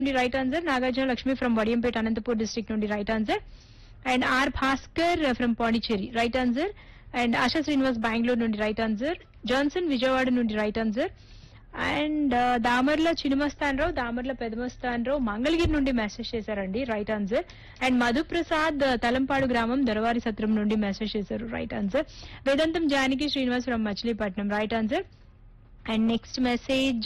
నుండి right answer Nagarjuna Lakshmi from Vadiyampeta Anantapur district నుండి right answer and R Bhaskar from Pondicherry right answer and Asha Srinivas Bengaluru నుండి right answer Johnson Vijayawada నుండి right answer and Damarla Chinamastanarao Damarla Pedamastanarao Mangalagiri నుండి message చేశారండి right answer and Madhuprasad Talampadu గ్రామం దొరవారి సత్రం నుండి మెసేజ్ చేశారు right answer Vedantam Janaki Srinivas from Machilipatnam right answer and next message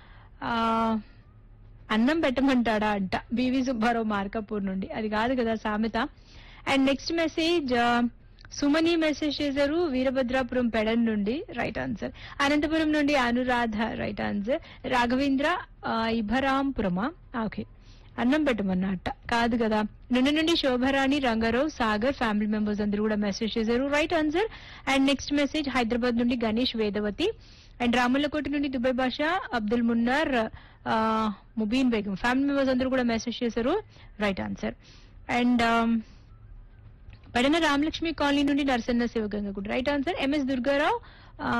అన్నం పెట్టమంటాడా అంట బివి సుబ్బారావు మార్కాపూర్ నుండి అది కాదు కదా సామెత and next message Sumani message చేశారు వీరభద్రాపురం పెడన్ నుండి రైట్ ఆన్సర్ అనంతపురం నుండి అనురాధ రైట్ ఆన్సర్ రాఘవేంద్ర ఆ, ఇభరాంపురమా ఓకే అన్నం పెట్టమన్నట్ట కాదు కదా నిన్న నుండి శోభరాణి రంగారావు సాగర్ ఫ్యామిలీ మెంబర్స్ అందరూ కూడా మెసేజ్ చేశారు right answer and next message Hyderabad నుండి గణేష్ వేదవతి అండ్ రాములకోట నుండి దుబాయ్ భాష అబ్దుల్ మున్నార్ ఆ, ముబీన్ బేగం ఫ్యామిలీ మెంబర్స్ అందరూ కూడా మెసేజ్ చేశారు right answer and Padana Ramalakshmi colony నుండి నరసన్న శివగంగ కూడా రైట్ ఆన్సర్ ఎంఎస్ దుర్గారావు ఆ,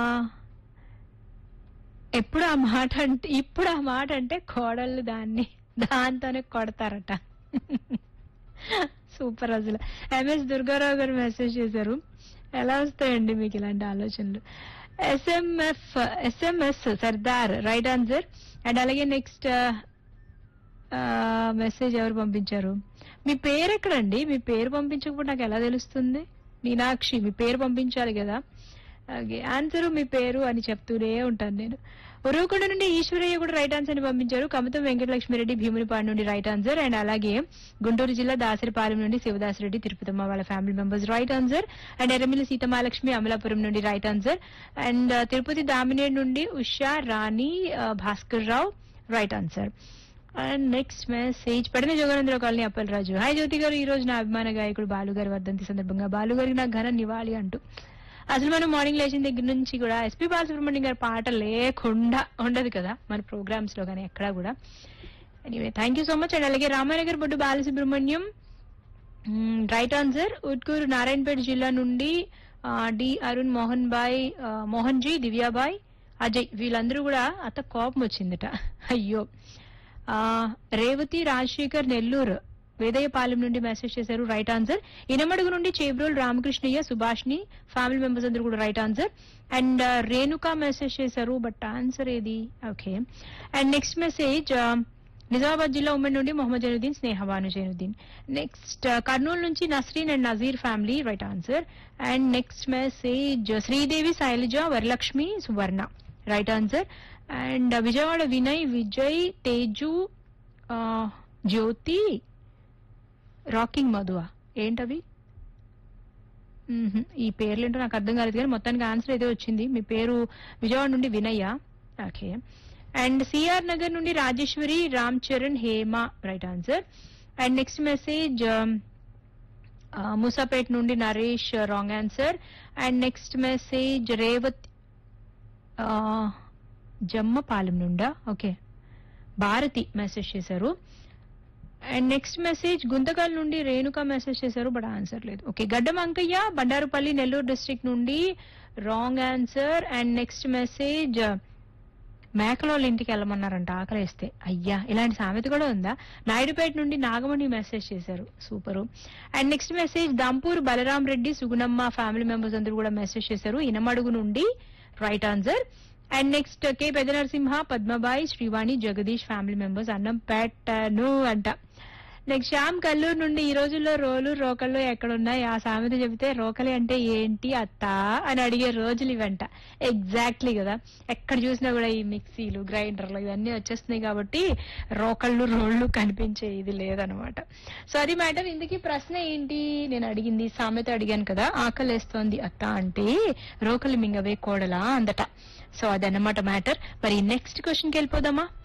ఎప్పుడు ఆ మాట అంటే ఇప్పుడు ఆ మాట అంటే కోడళ్ళు దాన్ని దాంతోనే కొడతారట సూపర్ అసలు ఎంఎస్ దుర్గారావు గారు మెసేజ్ చేశారు ఎలా వస్తాయండి మీకు ఇలాంటి ఆలోచనలు SMF SMS Sardar right answer and అలాగే నెక్స్ట్ మెసేజ్ ఎవరు పంపించారు మీ పేరు ఎక్కడండి మీ పేరు పంపించకపోతే నాకు ఎలా తెలుస్తుంది మీనాక్షి మీ పేరు పంపించాలి కదా ఓకే ఆన్సర్ మీ పేరు అని చెప్తూనే ఉంటాను నేను ఉరవకొండ నుండి ఈశ్వరయ్య కూడా రైట్ ఆన్సర్ ని పంపించారు కమతం వెంకటలక్ష్మిరెడ్డి భీమునిపాడు నుండి రైట్ ఆన్సర్ అండ్ అలాగే గుంటూరు జిల్లా దాసరిపాలెం నుండి శివదాసరెడ్డి తిరుపతమ్మ వాళ్ళ family members right answer and Erramilli Seethamalakshmi Amalapuram నుండి right answer and Tirupati Damined నుండి ఉషా రాణి ఆ, Bhaskar Rao right answer and next message పడిన జోగానంద్ర కాలనీ అప్పలరాజు హాయ్ జ్యోతి గారు ఈ రోజు నా అభిమాన గాయకుడు బాలు గారి వర్ధంతి సందర్భంగా బాలు గారికి నా ఘన నివాళి అంటూ అసలు మనం మార్నింగ్ లేచిన దగ్గర నుంచి కూడా ఎస్పీ బాలసుబ్రహ్మణ్యం గారి పాట లేకుండా ఉండదు కదా మన ప్రోగ్రామ్స్ లో కానీ ఎక్కడా కూడా anyway thank you so much and అలాగే రామానగర్ బొడ్డు బాలసుబ్రహ్మణ్యం రైట్ ఆన్సర్ ఉట్కూరు నారాయణపేట జిల్లా నుండి ఆ, డి అరుణ్ మోహన్ బాయ్ ఆ, మోహన్ జీ దివ్యాబాయ్ అజయ్ వీళ్ళందరూ కూడా అత్త కోపం వచ్చిందట అయ్యో ఆ, రేవతి రాజశేఖర్ నెల్లూరు వేదయ్యపాలెం నుండి మెసేజ్ చేశారు రైట్ ఆన్సర్ ఇనమడుగు నుండి చేబ్రోల్ రామకృష్ణయ్య సుభాష్ని ఫ్యామిలీ మెంబర్స్ అందరూ కూడా right answer and Renuka message చేశారు బట్ ఆన్సర్ ఏది okay and next message Nizamabad జిల్లా ఉమ్మడి నుండి మొహమ్మద్ జైనుద్దీన్ స్నేహబాను జైనుద్దీన్ నెక్స్ట్ కర్నూలు నుంచి Nasreen and Nazeer family right answer and next message Sridevi Sailaja Varalakshmi Suvarna right answer and Vijayawada Vinay Vijay Teju ఆ, జ్యోతి రాకింగ్ మధువా ఏంటవి మ్మ్హ్మ్. ఈ పేర్లు ఏంటో నాకు అర్థం కాలేదు కానీ మొత్తానికి ఆన్సర్ అయితే వచ్చింది మీ పేరు విజయవాడ నుండి Vinayya okay and CR Nagar నుండి Rajeshwari Ram Charan Hema right answer and next message Moosapet నుండి Naresh wrong answer and next message Revath ఆ, జమ్మపాలెం నుండా ఓకే భారతి మెసేజ్ చేశారు అండ్ నెక్స్ట్ మెసేజ్ గుంతకల్ నుండి రేణుక మెసేజ్ చేశారు బట్ ఆన్సర్ లేదు ఓకే గడ్డం అంకయ్య బండారుపల్లి నెల్లూరు డిస్ట్రిక్ట్ నుండి wrong answer and next message మేకలోళ్ళ ఇంటికి వెళ్ళమన్నారంట ఆకలేస్తే అయ్యా ఇలాంటి సామెత కూడా ఉందా నాయుడుపేట నుండి నాగమణి మెసేజ్ చేశారు super and next message Dampur Balaram Reddy Sugunamma family members అందరూ కూడా మెసేజ్ చేశారు ఇనమడుగు నుండి right answer and next K Pedda Narasimha Padmabai Srivani Jagadish family members అన్నం పెట్టను అంట నెక్స్ట్ శ్యామ్ కల్లూరు నుండి ఈ రోజుల్లో రోలు రోకళ్ళు ఎక్కడున్నాయి ఆ సామెత చెబితే రోకలి అంటే ఏంటి అత్త అని అడిగే రోజులు ఇవంట ఎగ్జాక్ట్లీ కదా ఎక్కడ చూసినా కూడా ఈ మిక్సీలు గ్రైండర్లు ఇవన్నీ వచ్చేస్తున్నాయి కాబట్టి రోకళ్ళు రోళ్ళు కనిపించే ఇది లేదనమాట సో అది మ్యాటర్ ఇందుకీ ప్రశ్న ఏంటి నేను అడిగింది సామెత అడిగాను కదా ఆకలేస్తోంది అత్త అంటే రోకలి మింగవే కోడలా అందట సో అదన్నమాట మ్యాటర్ మరి నెక్స్ట్ క్వశ్చన్కి వెళ్ళిపోదామా